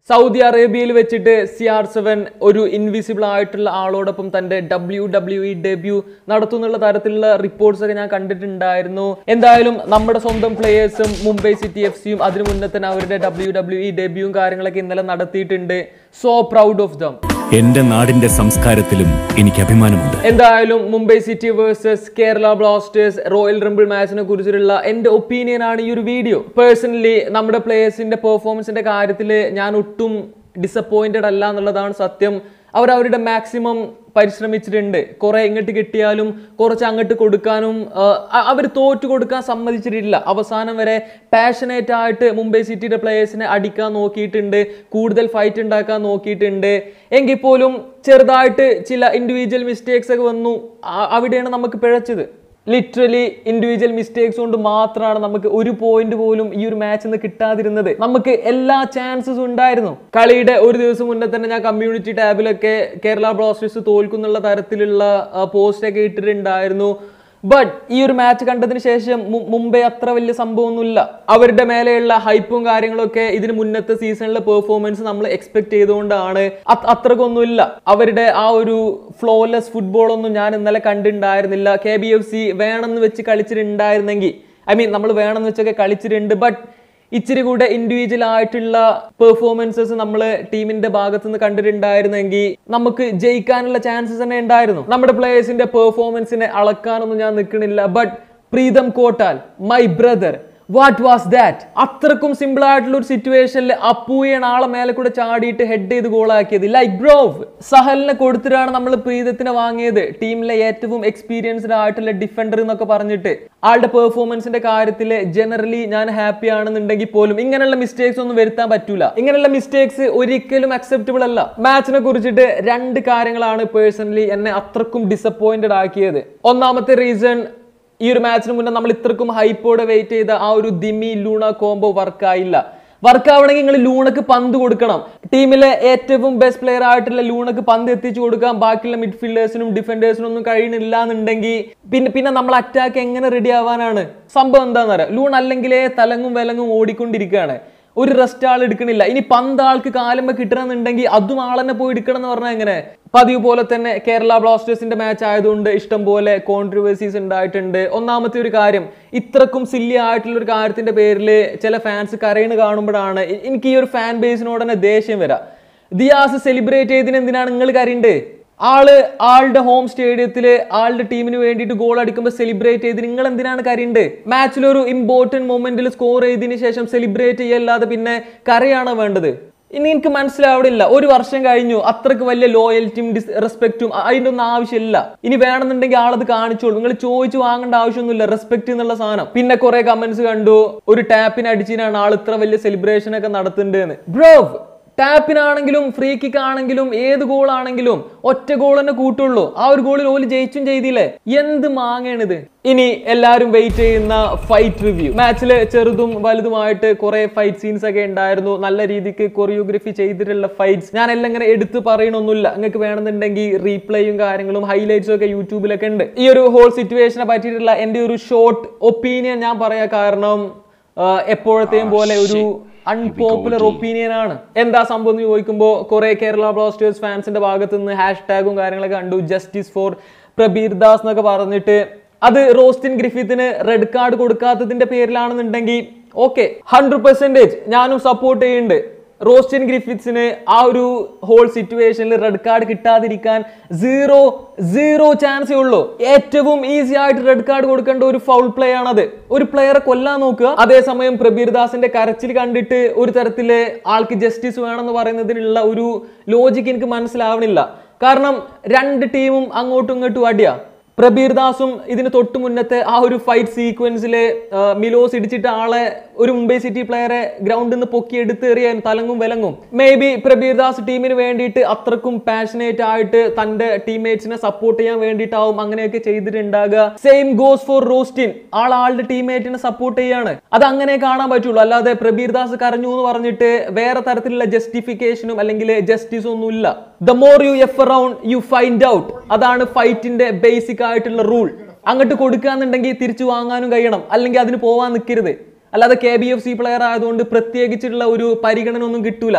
Saudi അറേബ്യയിൽ വെച്ചിട്ട് C R seven ഒരു ഇൻവിസിബിൾ ആയിട്ടുള്ള ആളോടൊപ്പം തന്റെ ഡബ്ല്യു ഡബ്ല്യു ഇ ഡെബ്യൂ നടത്തുന്നുള്ള തരത്തിലുള്ള റിപ്പോർട്ട്സ് ഒക്കെ ഞാൻ കണ്ടിട്ടുണ്ടായിരുന്നു എന്തായാലും നമ്മുടെ സ്വന്തം പ്ലേയേഴ്സും മുംബൈ സിറ്റി എഫ് സിയും അതിനു മുന്നേ തന്നെ അവരുടെ ഡബ്ല്യു ഡബ്ല്യു ഇ ഡെബ്യൂവും കാര്യങ്ങളൊക്കെ ഇന്നലെ നടത്തിയിട്ടുണ്ട് സോ പ്രൗഡ് ഓഫ് ദം എന്റെ നാടിന്റെ സംസ്കാരത്തിലും എനിക്ക് അഭിമാനമുണ്ട് എന്തായാലും Mumbai city versus Kerala Blasters royal rumble മാച്ചിനെ കുറിച്ചിട്ടുള്ള എന്റെ ഒപ്പീനിയൻ ആണ് ഈ ഒരു വീഡിയോ പേഴ്സണലി നമ്മുടെ പ്ലേയേഴ്സിന്റെ പെർഫോമൻസിന്റെ കാര്യത്തിൽ ഞാൻ ഒട്ടും ഡിസപ്പോയിന്റഡ് അല്ല എന്നുള്ളതാണ് സത്യം അവർ അവരുടെ മാക്സിമം പരിശ്രമിച്ചിട്ടുണ്ട് കുറെ ഇങ്ങോട്ട് കിട്ടിയാലും കുറച്ച് അങ്ങോട്ട് കൊടുക്കാനും അവർ തോറ്റു കൊടുക്കാൻ സമ്മതിച്ചിട്ടില്ല അവസാനം വരെ പാഷനേറ്റ് ആയിട്ട് മുംബൈ സിറ്റിയുടെ പ്ലേയേഴ്സിനെ അടിക്കാൻ നോക്കിയിട്ടുണ്ട് കൂടുതൽ ഫൈറ്റ് ഉണ്ടാക്കാൻ നോക്കിയിട്ടുണ്ട് എങ്കിൽ പോലും ചെറുതായിട്ട് ചില ഇൻഡിവിജ്വൽ മിസ്റ്റേക്സ് ഒക്കെ വന്നു ആ- അവിടെയാണ് നമുക്ക് പിഴച്ചത് ലിറ്ററലി ഇൻഡിവിജ്വൽ മിസ്റ്റേക്സ് കൊണ്ട് മാത്രമാണ് നമുക്ക് ഒരു പോയിന്റ് പോലും ഈ ഒരു മാച്ച് നിന്ന് കിട്ടാതിരുന്നത് നമുക്ക് എല്ലാ ചാൻസസും ഉണ്ടായിരുന്നു കളിയുടെ ഒരു ദിവസം മുന്നേ തന്നെ ഞാൻ കമ്മ്യൂണിറ്റി ടാബിലൊക്കെ കേരള ബ്ലാസ്റ്റേഴ്സ് തോൽക്കുന്നുള്ള തരത്തിലുള്ള പോസ്റ്റ് ഒക്കെ ഇട്ടിട്ടുണ്ടായിരുന്നു ബട്ട് ഈ ഒരു മാച്ച് കണ്ടതിന് ശേഷം മു- മുംബൈ അത്ര വലിയ സംഭവമൊന്നുമില്ല അവരുടെ മേലെയുള്ള ഹൈപ്പും കാര്യങ്ങളൊക്കെ ഇതിന് മുന്നത്തെ സീസണിലെ പെർഫോമൻസ് നമ്മൾ എക്സ്പെക്ട് ചെയ്തുകൊണ്ടാണ് അത് അത്രക്കൊന്നുമില്ല അവരുടെ ആ ഒരു ഫ്ലോലെസ് ഫുട്ബോൾ ഒന്നും ഞാൻ ഇന്നലെ കണ്ടിട്ടുണ്ടായിരുന്നില്ല കെ ബി എഫ് സി വേണമെന്ന് വെച്ച് കളിച്ചിട്ടുണ്ടായിരുന്നെങ്കിൽ ഐ മീൻ നമ്മൾ വേണമെന്ന് വെച്ചൊക്കെ കളിച്ചിട്ടുണ്ട് ബട്ട് ഇച്ചിരി കൂടെ ഇൻഡിവിജ്വൽ ആയിട്ടുള്ള പെർഫോമൻസസ് നമ്മൾ ടീമിന്റെ ഭാഗത്ത് നിന്ന് കണ്ടിട്ടുണ്ടായിരുന്നെങ്കിൽ നമുക്ക് ജയിക്കാനുള്ള ചാൻസസ് തന്നെ ഉണ്ടായിരുന്നു നമ്മുടെ പ്ലേയേഴ്സിന്റെ പെർഫോമൻസിനെ അളക്കാനൊന്നും ഞാൻ നിൽക്കണില്ല but Pritam Kotal my brother what was that അത്രക്കും സിമ്പിൾ ആയിട്ടുള്ള ഒരു സിറ്റുവേഷനിൽ അപ്പൂയാണ് ആളെ മേലെ കൂടെ ചാടിയിട്ട് ഹെഡ് ചെയ്ത് ഗോളാക്കിയത് ലൈക്ക് ബ്രോവ് സഹലിനെ കൊടുത്തിട്ടാണ് നമ്മൾ പ്രീതത്തിനെ വാങ്ങിയത് ടീമിലെ ഏറ്റവും എക്സ്പീരിയൻസ്ഡ് ആയിട്ടുള്ള ഡിഫൻഡർ എന്നൊക്കെ പറഞ്ഞിട്ട് ആളുടെ പെർഫോമൻസിന്റെ കാര്യത്തിൽ ജനറലി ഞാൻ ഹാപ്പി ആണെന്നുണ്ടെങ്കിൽ പോലും ഇങ്ങനെയുള്ള മിസ്റ്റേക്സ് ഒന്നും വരുത്താൻ പറ്റൂല ഇങ്ങനെയുള്ള മിസ്റ്റേക്സ് ഒരിക്കലും അക്സെപ്റ്റബിൾ അല്ല മാച്ചിനെ കുറിച്ചിട്ട് രണ്ട് കാര്യങ്ങളാണ് പേഴ്സണലി എന്നെ അത്രക്കും ഡിസപ്പോയിന്റഡ് ആക്കിയത് ഒന്നാമത്തെ റീസൺ ഈ ഒരു മാച്ചിന് മുന്നേ നമ്മൾ ഇത്രക്കും ഹൈപ്പോടെ വെയിറ്റ് ചെയ്ത ആ ഒരു ദിമി ലൂണ കോംബോ വർക്കായില്ല വർക്ക് ആവണമെങ്കിൽ നിങ്ങൾ ലൂണക്ക് പന്ത് കൊടുക്കണം ടീമിലെ ഏറ്റവും ബെസ്റ്റ് പ്ലെയർ ആയിട്ടുള്ള ലൂണക്ക് പന്ത് എത്തിച്ചു കൊടുക്കാൻ ബാക്കിയുള്ള മിഡ്ഫീൽഡേഴ്സിനും ഡിഫൻഡേഴ്സിനും ഒന്നും കഴിയണില്ല എന്നുണ്ടെങ്കിൽ പിന്നെ പിന്നെ നമ്മൾ അറ്റാക്ക് എങ്ങനെ റെഡി ആവാനാണ് സംഭവം എന്താണെന്ന് അറിയാം ലൂൺ അല്ലെങ്കിലേ തലങ്ങും വിലങ്ങും ഓടിക്കൊണ്ടിരിക്കുകയാണ് ഒരു റെസ്റ്റ് ആൾ എടുക്കണില്ല ഇനി പന്ത് ആൾക്ക് കാലുമ്പോ കിട്ടണമെന്നുണ്ടെങ്കിൽ അതും ആളെന്നെ പോയി എടുക്കണം എന്ന് പറഞ്ഞാൽ എങ്ങനെ പതിവ് പോലെ തന്നെ കേരള ബ്ലാസ്റ്റേഴ്സിന്റെ മാച്ച് ആയതുകൊണ്ട് ഇഷ്ടം പോലെ കോൺട്രവേഴ്സീസ് ഉണ്ടായിട്ടുണ്ട് ഒന്നാമത്തെ ഒരു കാര്യം ഇത്രക്കും സില്ലി ആയിട്ടുള്ള ഒരു കാര്യത്തിന്റെ പേരിൽ ചില ഫാൻസ് കരയണ് കാണുമ്പോഴാണ് എ- എനിക്ക് ഈ ഒരു ഫാൻ ബേസിനോട് തന്നെ ദേഷ്യം വരാം ദിയാസ് സെലിബ്രേറ്റ് ചെയ്തതിന് എന്തിനാണ് നിങ്ങൾ കരയണ്ടേ ആള് ആളുടെ ഹോം സ്റ്റേഡിയത്തില് ആളുടെ ടീമിന് വേണ്ടിയിട്ട് ഗോൾ അടിക്കുമ്പോൾ സെലിബ്രേറ്റ് ചെയ്ത് നിങ്ങൾ എന്തിനാണ് കരയുണ്ട് മാച്ചിലൊരു ഇമ്പോർട്ടന്റ് മൊമെന്റിൽ സ്കോർ ചെയ്തതിന് ശേഷം സെലിബ്രേറ്റ് ചെയ്യല്ലാതെ പിന്നെ കരയാണോ വേണ്ടത് ഇനി എനിക്ക് മനസ്സിലാവണില്ല ഒരു വർഷം കഴിഞ്ഞു അത്രക്ക് വലിയ ലോയൽറ്റിയും ഡിസ് റെസ്പെക്റ്റും അതിൻ്റെ ഒന്നും ആവശ്യമില്ല ഇനി വേണമെന്നുണ്ടെങ്കിൽ ആളത് കാണിച്ചോളൂ നിങ്ങൾ ചോദിച്ചു വാങ്ങേണ്ട ആവശ്യമൊന്നുമില്ല റെസ്പെക്ട് എന്നുള്ള സാധനം പിന്നെ കുറെ കമന്റ്സ് കണ്ടു ഒരു ടാപ്പിന് അടിച്ചിനാണ് ആൾ ഇത്ര വലിയ സെലിബ്രേഷൻ ഒക്കെ നടത്തുന്നുണ്ട് ബ്രോ ടാപ്പിനാണെങ്കിലും ഫ്രീ കിക്ക് ആണെങ്കിലും ഏത് ഗോൾ ആണെങ്കിലും ഒറ്റ ഗോൾ തന്നെ കൂട്ടുള്ളൂ ആ ഒരു ഗോളിൽ ഓല് ജയിച്ചും ചെയ്തില്ലേ എന്ത് മാങ്ങയാണിത് ഇനി എല്ലാവരും വെയിറ്റ് ചെയ്യുന്ന ഫൈറ്റ് റിവ്യൂ മാച്ചില് ചെറുതും വലുതുമായിട്ട് കുറെ ഫൈറ്റ് സീൻസ് ഒക്കെ ഉണ്ടായിരുന്നു നല്ല രീതിക്ക് കൊറിയോഗ്രഫി ചെയ്തിട്ടുള്ള ഫൈറ്റ്സ് ഞാൻ എല്ലാം ഇങ്ങനെ എടുത്ത് പറയണമൊന്നുമില്ല നിങ്ങൾക്ക് വേണമെന്നുണ്ടെങ്കിൽ റീപ്ലേയും കാര്യങ്ങളും ഹൈലൈറ്റ്സും ഒക്കെ യൂട്യൂബിലൊക്കെ ഉണ്ട് ഈ ഒരു ഹോൾ സിറ്റുവേഷനെ പറ്റിയിട്ടുള്ള എൻ്റെ ഒരു ഷോർട്ട് ഒപ്പീനിയൻ ഞാൻ പറയാ കാരണം ആഹ് എപ്പോഴത്തെയും പോലെ ഒരു അൺപോപ്പുലർ ഒപ്പീനിയൻ ആണ് എന്താ സംഭവം എന്ന് ചോദിക്കുമ്പോൾ കുറെ കേരള ബ്ലാസ്റ്റേഴ്സ് ഫാൻസിന്റെ ഭാഗത്ത് നിന്ന് ഹാഷ് ടാഗും കാര്യങ്ങളൊക്കെ കണ്ടു ജസ്റ്റിസ് ഫോർ പ്രബീർ ദാസ് എന്നൊക്കെ പറഞ്ഞിട്ട് അത് റോസ്റ്റിൻ ഗ്രിഫിത്തിന് റെഡ് കാർഡ് കൊടുക്കാത്തതിന്റെ പേരിലാണെന്നുണ്ടെങ്കിൽ ഓക്കെ ഹൺഡ്രഡ് പെർസെൻറ്റേജ് ഞാനും സപ്പോർട്ട് ചെയ്യുന്നുണ്ട് റോസ്റ്റിൻ ഗ്രിഫിറ്റ്സിന് ആ ഒരു ഹോൾ സിറ്റുവേഷനിൽ റെഡ് കാർഡ് കിട്ടാതിരിക്കാൻ സീറോ സീറോ ചാൻസേ ഉള്ളൂ ഏറ്റവും ഈസി ആയിട്ട് റെഡ് കാർഡ് കൊടുക്കേണ്ട ഒരു ഫൗൾ പ്ലേ ആണത് ഒരു പ്ലെയറെ കൊല്ലാൻ നോക്കുക അതേസമയം പ്രബീർ ദാസിന്റെ കരച്ചിൽ കണ്ടിട്ട് ഒരു തരത്തില് ആൾക്ക് ജസ്റ്റിസ് വേണമെന്ന് പറയുന്നതിനുള്ള ഒരു ലോജിക്ക് എനിക്ക് മനസ്സിലാവണില്ല കാരണം രണ്ട് ടീമും അങ്ങോട്ടും ഇങ്ങോട്ടും അടിയാ പ്രബീർ ദാസും ഇതിന് തൊട്ട് മുന്നത്തെ ആ ഒരു ഫൈറ്റ് സീക്വൻസില് മിലോസ് ഇടിച്ചിട്ട് ആളെ ഒരു മുംബൈ സിറ്റി പ്ലെയറെ ഗ്രൗണ്ടിൽ നിന്ന് പൊക്കി എടുത്ത് എറിയാൻ തലങ്ങും വിലങ്ങും മേ ബി പ്രബീർ ദാസ് ടീമിന് വേണ്ടിയിട്ട് അത്രക്കും പാഷനേറ്റ് ആയിട്ട് തന്റെ ടീംമേറ്റ്സിനെ സപ്പോർട്ട് ചെയ്യാൻ വേണ്ടിയിട്ടാവും അങ്ങനെയൊക്കെ ചെയ്തിട്ടുണ്ടാകുക സെയിം ഗോസ് ഫോർ റോസ്റ്റിൻ ആൾ ആളുടെ ടീംമേറ്റിനെ സപ്പോർട്ട് ചെയ്യാണ് അത് അങ്ങനെ കാണാൻ പറ്റുള്ളൂ അല്ലാതെ പ്രബീർ ദാസ് കരഞ്ഞു എന്ന് പറഞ്ഞിട്ട് വേറെ തരത്തിലുള്ള ജസ്റ്റിഫിക്കേഷനും അല്ലെങ്കിൽ ജസ്റ്റിസും ഒന്നുമില്ല the more you F around you find out അതാണ് ഫൈറ്റിന്റെ ബേസിക് ആയിട്ടുള്ള റൂൾ അങ്ങോട്ട് കൊടുക്കാന്നുണ്ടെങ്കിൽ തിരിച്ചു വാങ്ങാനും കഴിയണം അല്ലെങ്കിൽ അതിന് പോവാൻ നിൽക്കരുത് അല്ലാതെ K B F C player ആയതുകൊണ്ട് പ്രത്യേകിച്ചുള്ള ഒരു പരിഗണന ഒന്നും കിട്ടൂല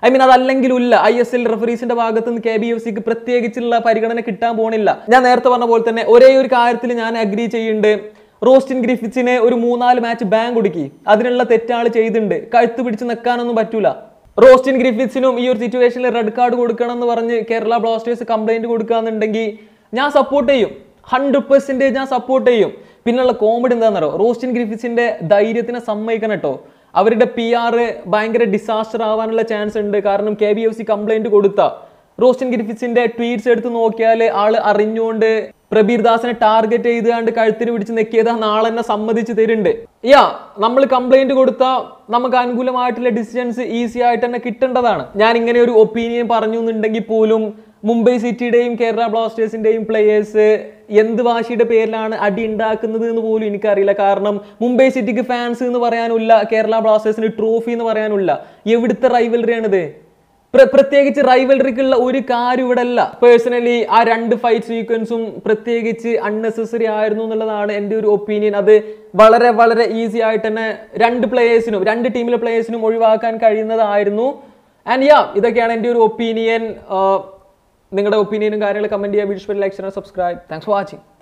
ഐ മീൻ അതല്ലെങ്കിലും ഇല്ല ഐ എസ് എൽ റെഫറീസിന്റെ ഭാഗത്ത് നിന്ന് കെ ബി എഫ് സിക്ക് പ്രത്യേകിച്ചുള്ള പരിഗണന കിട്ടാൻ പോണില്ല ഞാൻ നേരത്തെ പറഞ്ഞ പോലെ തന്നെ ഒരേ ഒരു കാര്യത്തിൽ ഞാൻ അഗ്രി ചെയ്യുന്നുണ്ട് റോസ്റ്റിൻ ഗ്രിഫിറ്റ്സിനെ ഒരു മൂന്നാല് മാച്ച് ബാൻ കൊടുക്കി അതിനുള്ള തെറ്റാൾ ചെയ്തിട്ടുണ്ട് കഴുത്ത് പിടിച്ച് നിൽക്കാനൊന്നും പറ്റൂല റോസ്റ്റിൻ ഗ്രിഫിറ്റ്സിനും ഈ ഒരു സിറ്റുവേഷനിൽ റെഡ് കാർഡ് കൊടുക്കണം എന്ന് പറഞ്ഞ് കേരള ബ്ലാസ്റ്റേഴ്സ് കംപ്ലൈന്റ് കൊടുക്കാന്നുണ്ടെങ്കിൽ ഞാൻ സപ്പോർട്ട് ചെയ്യും ഹൺഡ്രഡ് പെർസെൻറ്റേജ് ഞാൻ സപ്പോർട്ട് ചെയ്യും പിന്നുള്ള കോമഡി എന്താണെന്നറിയോ റോസ്റ്റിൻ ഗ്രിഫിറ്റ്സിന്റെ ധൈര്യത്തിനെ സമ്മതിക്കണം കേട്ടോ അവരുടെ പി ആർ ഭയങ്കര ഡിസാസ്റ്റർ ആവാനുള്ള ചാൻസ് ഉണ്ട് കാരണം K B F C complaint കൊടുത്ത റോസ്റ്റിൻ ഗ്രിഫിറ്റ്സിന്റെ ട്വീറ്റ്സ് എടുത്ത് നോക്കിയാൽ ആള് അറിഞ്ഞുകൊണ്ട് പ്രബീർ ദാസിനെ ടാർഗറ്റ് ചെയ്തുകൊണ്ട് കഴുത്തിന് പിടിച്ച് നെക്കിയത് നാളെ തന്നെ സമ്മതിച്ച് തരുന്നുണ്ട് യാ നമ്മൾ കംപ്ലൈന്റ് കൊടുത്താൽ നമുക്ക് അനുകൂലമായിട്ടുള്ള ഡിസിഷൻസ് ഈസി ആയിട്ട് തന്നെ കിട്ടേണ്ടതാണ് ഞാൻ ഇങ്ങനെ ഒരു ഒപ്പീനിയൻ പറഞ്ഞു എന്നുണ്ടെങ്കിൽ പോലും മുംബൈ സിറ്റിയുടെയും കേരള ബ്ലാസ്റ്റേഴ്സിന്റെയും പ്ലേയേഴ്സ് എന്ത് വാശിയുടെ പേരിലാണ് അടി ഉണ്ടാക്കുന്നത് എന്ന് പോലും എനിക്കറിയില്ല കാരണം മുംബൈ സിറ്റിക്ക് ഫാൻസ് എന്ന് പറയാനില്ല കേരള ബ്ലാസ്റ്റേഴ്സിന് ട്രോഫി എന്ന് പറയാനില്ല എവിടുത്തെ റൈവലറിയാണിത് പ്ര- പ്രത്യേകിച്ച് റൈവലറിക്കുള്ള ഒരു കാര്യം ഇവിടെ അല്ല പേഴ്സണലി ആ രണ്ട് ഫൈറ്റ് സീക്വൻസും പ്രത്യേകിച്ച് അൺനെസസറി ആയിരുന്നു എന്നുള്ളതാണ് എൻ്റെ ഒരു ഒപ്പീനിയൻ അത് വളരെ വളരെ ഈസി ആയിട്ട് തന്നെ രണ്ട് പ്ലേയേഴ്സിനും രണ്ട് ടീമിലെ പ്ലേയേഴ്സിനും ഒഴിവാക്കാൻ കഴിയുന്നതായിരുന്നു ആൻഡ് യാ ഇതൊക്കെയാണ് എൻ്റെ ഒരു ഒപ്പീനിയൻ നിങ്ങളുടെ ഒപ്പീനിയനും കാര്യങ്ങളും കമൻറ്റ് ചെയ്യുക video like subscribe thanks for watching